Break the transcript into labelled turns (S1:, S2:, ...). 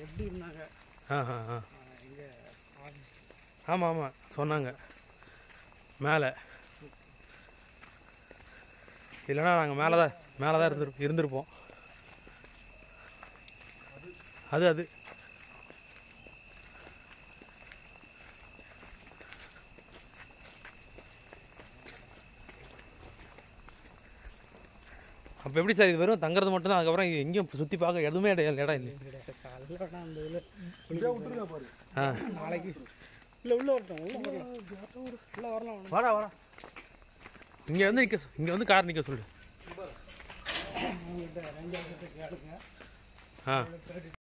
S1: எப்படி இருந்தாங்க
S2: ஆ ஆ ஆ
S1: இங்கே
S2: ஆமாம் ஆமாம் சொன்னாங்க மேலே இல்லைன்னா நாங்கள் மேலே தான் மேலே தான் இருந்திரு இருந்திருப்போம் அது அது அப்போ எப்படி சார் இது வெறும் தங்குறது மட்டும்தான் அதுக்கப்புறம் இங்க எங்கேயும் சுற்றி பார்க்க எதுவுமே இடம் இடம் இல்லை
S1: கிடையாது காலையில் வேணா அந்த இதில்
S3: இப்படியே விட்டுருங்க பாரு
S2: ஆ
S1: நாளைக்கு இல்லை உள்ளே வரட்டும் உள்ளே வரலாம் உள்ளே வரலாம் வேணாம்.
S2: வாடா வாடா இங்கே வந்து நிற்க இங்கே வந்து கார் நிற்க சொல்லு
S1: உங்கள்கிட்ட ரெண்டு வருஷத்துக்கு கேளுங்க
S2: ஆ